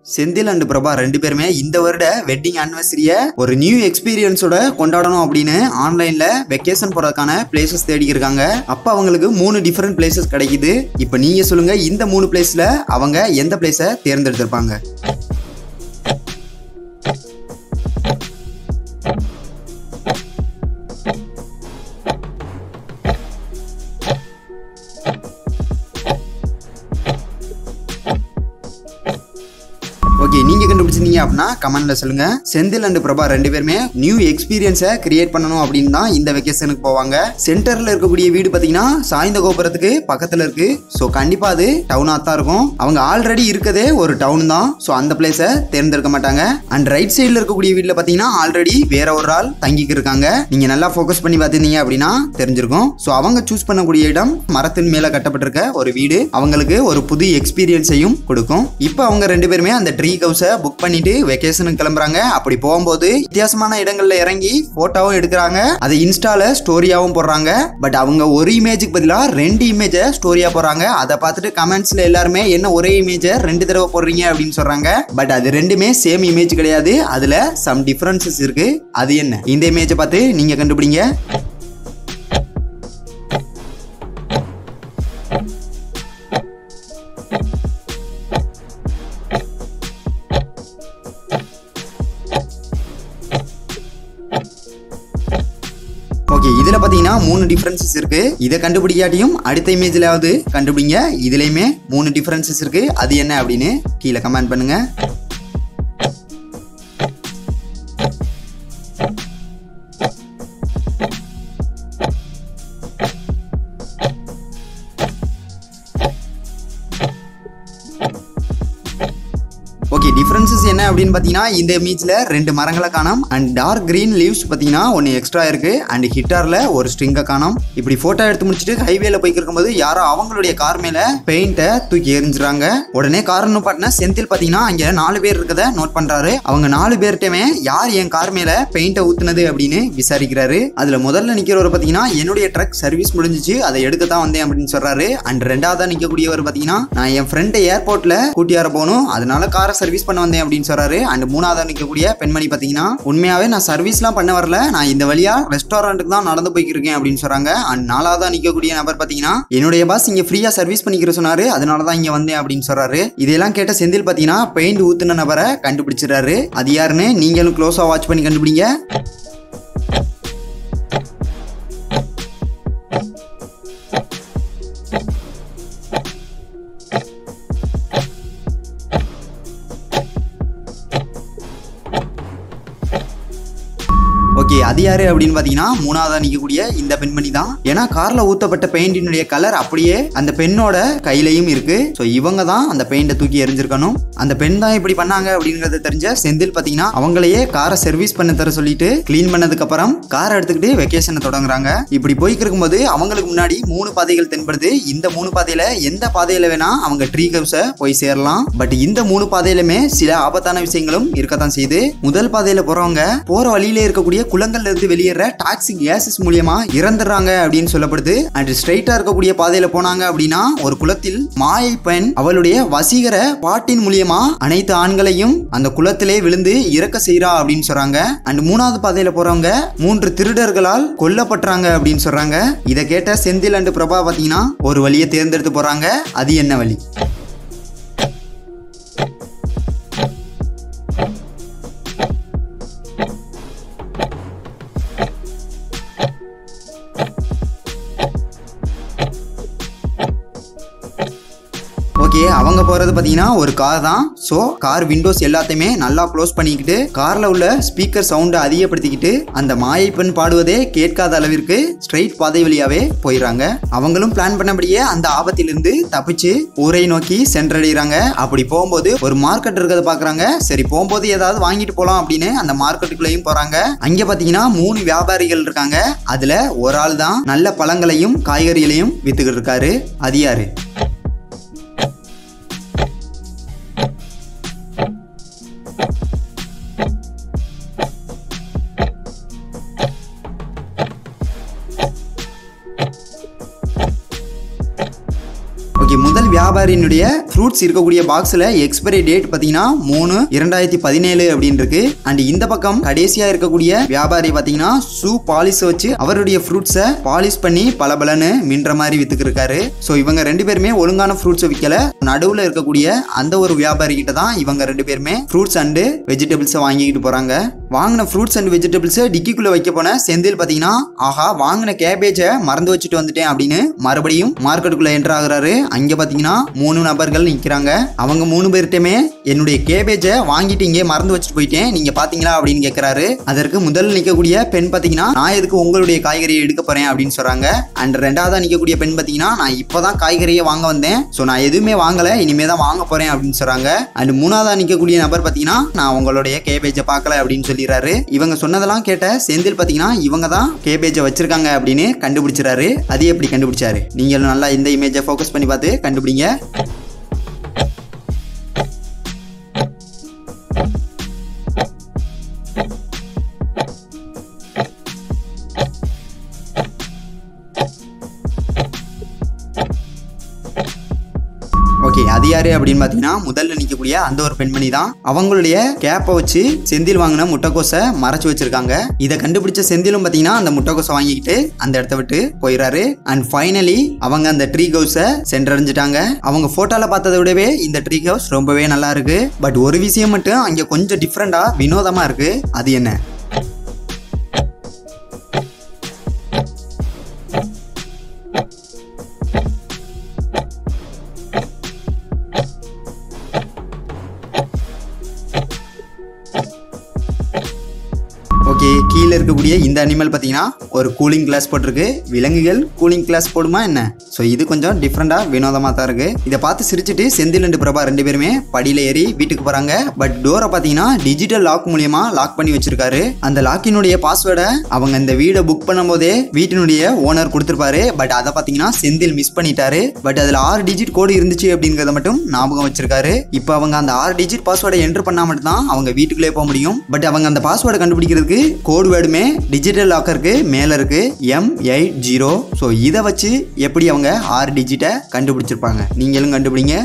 Senthil and Prabha ரெண்டு பேருமே இந்த வருட வெட்டிங் ஆனிவர்சரிய ஒரு நியூ எக்ஸ்பீரியன்ஸோட கொண்டாடணும் அப்படின்னு ஆன்லைன்ல வெக்கேஷன் போறதுக்கான பிளேசஸ் தேடி இருக்காங்க அப்ப அவங்களுக்கு மூணு டிஃபரெண்ட் பிளேசஸ் கிடைக்குது இப்போ நீங்க சொல்லுங்க இந்த மூணு பிளேஸ்ல அவங்க எந்த பிளேஸை தேர்ந்தெடுத்திருப்பாங்க ஓகே நீங்க கண்டுபிடிச்சிருந்தீங்க அப்படின்னா கமெண்ட்ல சொல்லுங்க செந்தில் அண்ட் பிரபா ரெண்டு பேருமே நியூ எக்ஸ்பீரியன்ஸை கிரியேட் பண்ணணும் அப்படின்னு தான் இந்த வெக்கேஷனுக்கு போவாங்க சென்டர்ல இருக்கக்கூடிய வீடு பாத்தீங்கன்னா சாய்ந்த கோபுரத்துக்கு பக்கத்துல இருக்கு ஸோ கண்டிப்பா அது டவுனா தான் இருக்கும் அவங்க ஆல்ரெடி இருக்கதே ஒரு டவுன் தான் ஸோ அந்த பிளேஸை தேர்ந்தெடுக்க மாட்டாங்க அண்ட் ரைட் சைடில் இருக்கக்கூடிய வீட்டில் பார்த்தீங்கன்னா ஆல்ரெடி வேற ஒரு ஆள் தங்கிக்கு இருக்காங்க நீங்க நல்லா ஃபோக்கஸ் பண்ணி பார்த்துருந்தீங்க அப்படின்னா தெரிஞ்சிருக்கும் ஸோ அவங்க சூஸ் பண்ணக்கூடிய இடம் மரத்தின் மேல கட்டப்பட்டிருக்க ஒரு வீடு அவங்களுக்கு ஒரு புது எக்ஸ்பீரியன்ஸையும் கொடுக்கும் இப்போ அவங்க ரெண்டு பேருமே அந்த ட்ரீ ஹவுஸை புக் பண்ணிட்டு வெக்கேஷனுக்கு கிளம்புறாங்க அப்படி போகும்போது வித்தியாசமான இடங்கள்ல இறங்கி போட்டோவும் எடுக்கிறாங்க அதை இன்ஸ்டால ஸ்டோரியாவும் போடுறாங்க பட் அவங்க ஒரு இமேஜுக்கு பதிலாக ரெண்டு இமேஜை ஸ்டோரியா போடுறாங்க அதை பார்த்துட்டு கமெண்ட்ஸ்ல எல்லாருமே என்ன ஒரே இமேஜை ரெண்டு தடவை போடுறீங்க அப்படின்னு சொல்றாங்க பட் அது ரெண்டுமே சேம் இமேஜ் கிடையாது அதுல சம் டிஃபரன்சஸ் இருக்கு அது என்ன இந்த இமேஜை பார்த்து நீங்க கண்டுபிடிங்க ஓகே இதுல பாத்தீங்கன்னா மூணு டிஃபரன்சஸ் இருக்கு இதை கண்டுபிடிக்காட்டியும் அடுத்த இமேஜ்லயாவது கண்டுபிடிங்க இதுலயுமே மூணு டிஃபரன்சஸ் இருக்கு அது என்ன அப்படின்னு கீழே கமெண்ட் பண்ணுங்க ஓகே டிஃபரன்சஸ் என்ன அப்படின்னு பார்த்தீங்கன்னா இந்த இமேஜில் ரெண்டு மரங்களை காணோம் அண்ட் டார்க் கிரீன் லீவ்ஸ் பார்த்தீங்கன்னா ஒன்று எக்ஸ்ட்ரா இருக்கு அண்ட் ஹிட்டாரில் ஒரு ஸ்ட்ரிங்கை காணோம் இப்படி ஃபோட்டோ எடுத்து முடிச்சுட்டு ஹைவேல போய்க்கு இருக்கும்போது யாரோ அவங்களுடைய கார் மேலே பெயிண்ட்டை தூக்கி எரிஞ்சுறாங்க உடனே கார் பாட்டின செந்தில் பார்த்தீங்கன்னா அங்கே நாலு பேர் இருக்கதை நோட் பண்ணுறாரு அவங்க நாலு பேர்கிட்டமே யார் என் கார் மேலே பெயிண்ட்டை ஊத்துனது அப்படின்னு விசாரிக்கிறாரு அதில் முதல்ல நிற்கிறவர் பார்த்தீங்கன்னா என்னுடைய ட்ரக் சர்வீஸ் முடிஞ்சிச்சு அதை எடுக்க தான் வந்தேன் அப்படின்னு சொல்றாரு அண்ட் ரெண்டாவதா நிற்கக்கூடியவர் பார்த்தீங்கன்னா நான் என் ஃப்ரெண்டை ஏர்போர்ட்டில் கூட்டியார போகணும் அதனால காரை சர்வீஸ் பண்ண வந்தேன் அப்படின்னு சொல்றாரு அண்ட் மூணாவதா நிற்கக்கூடிய பெண்மணி பார்த்தீங்கன்னா உண்மையாவே நான் சர்வீஸ்லாம் பண்ண வரல நான் இந்த வழியா ரெஸ்டாரண்ட்டுக்கு தான் நடந்து போய்க்கு இருக்கேன் அப்படின்னு சொல்றாங்க அண்ட் நாலாவதா நிற்கக்கூடிய நபர் பார்த்தீங்கன்னா என்னுடைய பாஸ் இங்க ஃப்ரீயா சர்வீஸ் பண்ணிக்கிற சொன்னாரு அதனால தான் இங்க வந்தேன் அப்படின்னு சொல்றாரு இதெல்லாம் கேட்ட செந்தில் பார்த்தீங்கன்னா பெயிண்ட் ஊத்துன நபரை கண்டுபிடிச்சிடுறாரு அது யாருன்னு நீங்களும் க்ளோஸா வாட்ச் பண்ணி கண்டுபிடிங்க ஓகே அது யாரு அப்படின்னு பாத்தீங்கன்னா மூணாவதா நிக்கக்கூடிய இந்த பெண்மணி தான் ஏன்னா கார்ல ஊத்தப்பட்ட பெயிண்டினுடைய கலர் அப்படியே அந்த பெண்ணோட கையிலையும் இருக்கு ஸோ இவங்க தான் அந்த பெயிண்டை தூக்கி எரிஞ்சிருக்கணும் அந்த பெண் தான் இப்படி பண்ணாங்க அப்படிங்கறத தெரிஞ்ச செந்தில் பாத்தீங்கன்னா அவங்களையே காரை சர்வீஸ் பண்ண தர சொல்லிட்டு க்ளீன் பண்ணதுக்கு அப்புறம் காரை எடுத்துக்கிட்டு வெக்கேஷனை தொடங்குறாங்க இப்படி போய்க்கு இருக்கும்போது அவங்களுக்கு முன்னாடி மூணு பாதைகள் தென்படுது இந்த மூணு பாதையில எந்த பாதையில வேணா அவங்க ட்ரீ ஹவுஸை போய் சேரலாம் பட் இந்த மூணு பாதையிலுமே சில ஆபத்தான விஷயங்களும் இருக்கத்தான் செய்யுது முதல் பாதையில போறவங்க போற வழியில இருக்கக்கூடிய குளங்கள்ல இருந்து வெளியேற டாக்ஸிக் கேசஸ் மூலியமா இறந்துடுறாங்க அப்படின்னு சொல்லப்படுது அண்ட் ஸ்ட்ரைட்டா இருக்கக்கூடிய பாதையில போனாங்க அப்படின்னா ஒரு குளத்தில் மாயை பெண் அவளுடைய வசீகர பாட்டின் மூலியமா அனைத்து ஆண்களையும் அந்த குளத்திலே விழுந்து இறக்க செய்றா அப்படின்னு சொல்றாங்க அண்ட் மூணாவது பாதையில போறவங்க மூன்று திருடர்களால் கொல்லப்பட்டுறாங்க அப்படின்னு சொல்றாங்க இதை கேட்ட செந்தில் அண்ட் பிரபா பாத்தீங்கன்னா ஒரு வழியை தேர்ந்தெடுத்து போறாங்க அது என்ன வழி ஓகே அவங்க போறது பாத்தீங்கன்னா ஒரு கார் தான் ஸோ கார் விண்டோஸ் எல்லாத்தையுமே நல்லா க்ளோஸ் பண்ணிக்கிட்டு கார்ல உள்ள ஸ்பீக்கர் சவுண்டை அதிகப்படுத்திக்கிட்டு அந்த மாயை பெண் பாடுவதே கேட்காத அளவிற்கு ஸ்ட்ரைட் பாதை வழியாவே போயிடுறாங்க அவங்களும் பிளான் பண்ணபடியே அந்த ஆபத்திலிருந்து தப்பிச்சு ஊரை நோக்கி சென்றடைகிறாங்க அப்படி போகும்போது ஒரு மார்க்கெட் இருக்கிறத பாக்குறாங்க சரி போகும்போது ஏதாவது வாங்கிட்டு போலாம் அப்படின்னு அந்த மார்க்கெட்டுக்குள்ளேயும் போறாங்க அங்க பாத்தீங்கன்னா மூணு வியாபாரிகள் இருக்காங்க அதுல ஒரு ஆள் தான் நல்ல பழங்களையும் காய்கறிகளையும் வித்துக்கிட்டு இருக்காரு அது யாரு ஓகே முதல் வியாபாரி வியாபாரியினுடைய ஃப்ரூட்ஸ் இருக்கக்கூடிய பாக்ஸ்ல எக்ஸ்பைரி டேட் பாத்தீங்கன்னா மூணு இரண்டாயிரத்தி பதினேழு அப்படின்னு இருக்கு அண்ட் இந்த பக்கம் கடைசியா இருக்கக்கூடிய வியாபாரி பாத்தீங்கன்னா ஷூ பாலிஷ் வச்சு அவருடைய ஃப்ரூட்ஸை பாலிஷ் பண்ணி பளபளன்னு மின்ற மாதிரி வித்துக்கு இருக்காரு ஸோ இவங்க ரெண்டு பேருமே ஒழுங்கான ஃப்ரூட்ஸை விற்கல நடுவில் இருக்கக்கூடிய அந்த ஒரு வியாபாரி கிட்ட தான் இவங்க ரெண்டு பேருமே ஃப்ரூட்ஸ் அண்டு வெஜிடபிள்ஸை வாங்கிக்கிட்டு போறாங்க வாங்கின ஃப்ரூட்ஸ் அண்ட் வெஜிடபிள்ஸை டிக்கிக்குள்ள வைக்க போன செந்தில் பாத்தீங்கன்னா ஆஹா வாங்கின கேபேஜை மறந்து வச்சுட்டு வந்துட்டேன் அப்படின்னு மறுபடியும் மார்க்கெட்டுக்குள்ள என்டர் ஆகுறாரு அங்க பாத்தீங்கன்னா மூணு நபர்கள் நிக்கிறாங்க அவங்க மூணு பேர்கிட்டயுமே என்னுடைய கேபேஜை வாங்கிட்டு இங்கே மறந்து வச்சுட்டு போயிட்டேன் நீங்க பாத்தீங்களா அப்படின்னு கேக்குறாரு அதற்கு முதல்ல நிக்கக்கூடிய பெண் பாத்தீங்கன்னா நான் எதுக்கு உங்களுடைய காய்கறியை எடுக்க போறேன் அப்படின்னு சொல்றாங்க அண்ட் ரெண்டாவதா நிக்கக்கூடிய பெண் பாத்தீங்கன்னா நான் இப்பதான் காய்கறியை வாங்க வந்தேன் ஸோ நான் எதுவுமே வாங்கல இனிமே தான் வாங்க போறேன் அப்படின்னு சொல்றாங்க அண்ட் மூணாவதா நிக்கக்கூடிய நபர் பாத்தீங்கன்னா நான் உங்களுடைய கேபேஜை பார்க்கல அப்படின்னு சொல்லிடுறாரு இவங்க சொன்னதெல்லாம் கேட்ட செந்தில் பாத்தீங்கன்னா இவங்க தான் கேபேஜை வச்சிருக்காங்க அப்படின்னு கண்டுபிடிச்சிறாரு அது எப்படி கண்டுபிடிச்சாரு நீங்களும் நல்லா இந்த இமேஜை ஃபோக்கஸ் பண்ணி பார்த்து கண்டுபிடிங்க ஓகே அது யாரு அப்படின்னு பார்த்தீங்கன்னா முதல்ல நிற்கக்கூடிய அந்த ஒரு பெண்மணி தான் அவங்களுடைய கேப்பை வச்சு செந்தில் வாங்கின முட்டைக்கோசை மறைச்சு வச்சிருக்காங்க இதை கண்டுபிடிச்ச செந்திலும் பார்த்தீங்கன்னா அந்த முட்டைக்கோசை வாங்கிக்கிட்டு அந்த இடத்த விட்டு போயிடுறாரு அண்ட் ஃபைனலி அவங்க அந்த ட்ரீ ஹவுஸை சென்றடைஞ்சிட்டாங்க அவங்க ஃபோட்டோவில் பார்த்ததை விடவே இந்த ட்ரீ ஹவுஸ் ரொம்பவே நல்லா இருக்கு பட் ஒரு விஷயம் மட்டும் அங்கே கொஞ்சம் டிஃப்ரெண்டாக வினோதமாக இருக்கு அது என்ன ஓகே கீழே இருக்கக்கூடிய இந்த அனிமல் பார்த்தீங்கன்னா ஒரு கூலிங் கிளாஸ் போட்டிருக்கு விலங்குகள் கூலிங் கிளாஸ் போடுமா என்ன ஸோ இது கொஞ்சம் டிஃப்ரெண்டாக வினோதமாக தான் இருக்கு இதை பார்த்து சிரிச்சிட்டு செந்தில் அண்ட் பிரபா ரெண்டு பேருமே படியில் ஏறி வீட்டுக்கு போகிறாங்க பட் டோரை பார்த்தீங்கன்னா டிஜிட்டல் லாக் மூலியமா லாக் பண்ணி வச்சிருக்காரு அந்த லாக்கினுடைய பாஸ்வேர்டை அவங்க இந்த வீடை புக் பண்ணும்போதே வீட்டினுடைய ஓனர் கொடுத்துருப்பாரு பட் அதை பார்த்தீங்கன்னா செந்தில் மிஸ் பண்ணிட்டாரு பட் அதில் ஆறு டிஜிட் கோடு இருந்துச்சு அப்படிங்கிறத மட்டும் ஞாபகம் வச்சிருக்காரு இப்போ அவங்க அந்த ஆறு டிஜிட் பாஸ்வேர்டை என்டர் பண்ணா மட்டும் தான் அவங்க வீட்டுக்குள்ளே போக முடியும் பட் அவங்க அந்த பாஸ்வேர்டை கண்டுபிடிக்கிறதுக்கு கோட் வேர்டுமே டிஜிட்டல் லாக்கருக்கு மேலே இருக்கு எம் எயிட் ஜீரோ ஸோ இதை வச்சு எப்படி அவங்க ஆறு டிஜிட்டை கண்டுபிடிச்சிருப்பாங்க நீங்களும் கண்டுபிடிங்க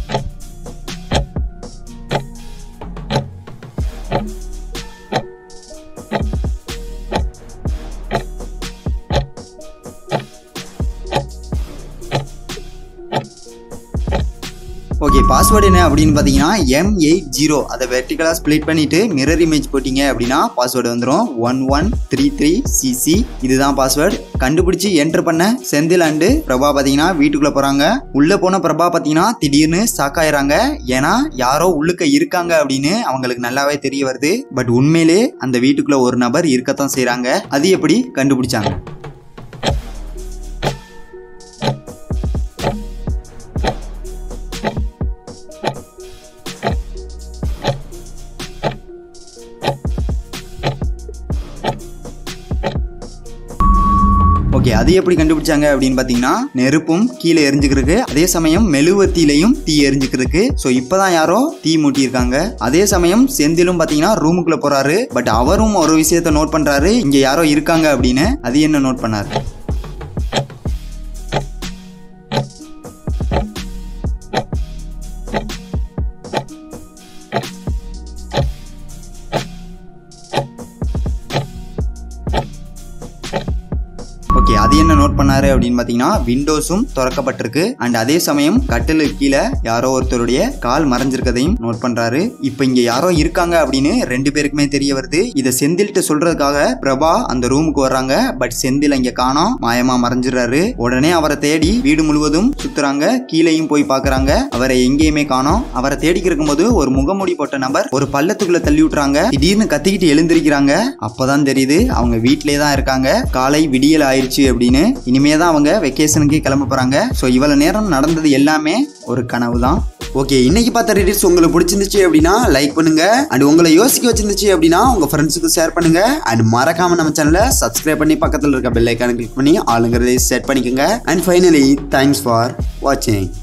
ஓகே பாஸ்வேர்டு என்ன அப்படின்னு பார்த்தீங்கன்னா எம் எயிட் ஜீரோ அதை வெர்டிகலாக ஸ்ப்ளிட் பண்ணிட்டு மிரர் இமேஜ் போட்டிங்க அப்படின்னா பாஸ்வேர்டு வந்துடும் one one three three CC இதுதான் பாஸ்வேர்டு கண்டுபிடிச்சி என்டர் பண்ண செந்தில் அண்டு பிரபா பார்த்தீங்கன்னா வீட்டுக்குள்ளே போகிறாங்க உள்ளே போன பிரபா பார்த்தீங்கன்னா திடீர்னு ஷாக் ஆயிடுறாங்க ஏன்னா யாரோ உள்ளுக்க இருக்காங்க அப்படின்னு அவங்களுக்கு நல்லாவே தெரிய வருது பட் உண்மையிலே அந்த வீட்டுக்குள்ளே ஒரு நபர் இருக்கத்தான் செய்கிறாங்க அது எப்படி கண்டுபிடிச்சாங்க ஓகே அது எப்படி கண்டுபிடிச்சாங்க அப்படின்னு பார்த்தீங்கன்னா நெருப்பும் கீழே எரிஞ்சுக்கிறதுக்கு அதே சமயம் மெழுவத்திலையும் தீ எரிஞ்சுக்கிறதுக்கு ஸோ இப்போதான் யாரோ தீ மூட்டியிருக்காங்க அதே சமயம் செந்திலும் பார்த்தீங்கன்னா ரூமுக்குள்ள போறாரு பட் அவரும் ஒரு விஷயத்த நோட் பண்றாரு இங்க யாரோ இருக்காங்க அப்படின்னு அது என்ன நோட் பண்ணாரு ஓகே அது என்ன நோட் பண்ணாரு அப்படின்னு பார்த்தீங்கன்னா விண்டோஸும் திறக்கப்பட்டிருக்கு அண்ட் அதே சமயம் கட்டிலுக்கு கீழே யாரோ ஒருத்தருடைய கால் மறைஞ்சிருக்கதையும் நோட் பண்றாரு இப்போ இங்க யாரோ இருக்காங்க அப்படின்னு ரெண்டு பேருக்குமே தெரிய வருது இதை செந்தில்கிட்ட சொல்றதுக்காக பிரபா அந்த ரூமுக்கு வர்றாங்க பட் செந்தில் இங்க காணோம் மாயமா மறைஞ்சிடுறாரு உடனே அவரை தேடி வீடு முழுவதும் சுத்துறாங்க கீழேயும் போய் பார்க்கறாங்க அவரை எங்கேயுமே காணோம் அவரை தேடிக்கு இருக்கும்போது ஒரு முகமூடி போட்ட நபர் ஒரு பள்ளத்துக்குள்ள தள்ளி விட்டுறாங்க திடீர்னு கத்திக்கிட்டு எழுந்திருக்கிறாங்க அப்பதான் தெரியுது அவங்க வீட்டிலே தான் இருக்காங்க காலை விடியல் ஆயிருச்சு அப்படின்னு இனிமே தான் அவங்க வெக்கேஷனுக்கு கிளம்ப போறாங்க ஸோ இவ்வளவு நேரம் நடந்தது எல்லாமே ஒரு கனவு தான் ஓகே இன்னைக்கு பார்த்த ரீடிட்ஸ் உங்களுக்கு பிடிச்சிருந்துச்சு அப்படின்னா லைக் பண்ணுங்க அண்ட் உங்களை யோசிக்க வச்சிருந்துச்சு அப்படின்னா உங்க ஃப்ரெண்ட்ஸுக்கு ஷேர் பண்ணுங்க அண்ட் மறக்காம நம்ம சேனலை சப்ஸ்கிரைப் பண்ணி பக்கத்தில் இருக்க பெல் ஐக்கான கிளிக் பண்ணி ஆளுங்கிறதை செட் பண்ணிக்கோங்க அண்ட் ஃபைனலி தேங்க்ஸ் ஃபார் வாட்சிங்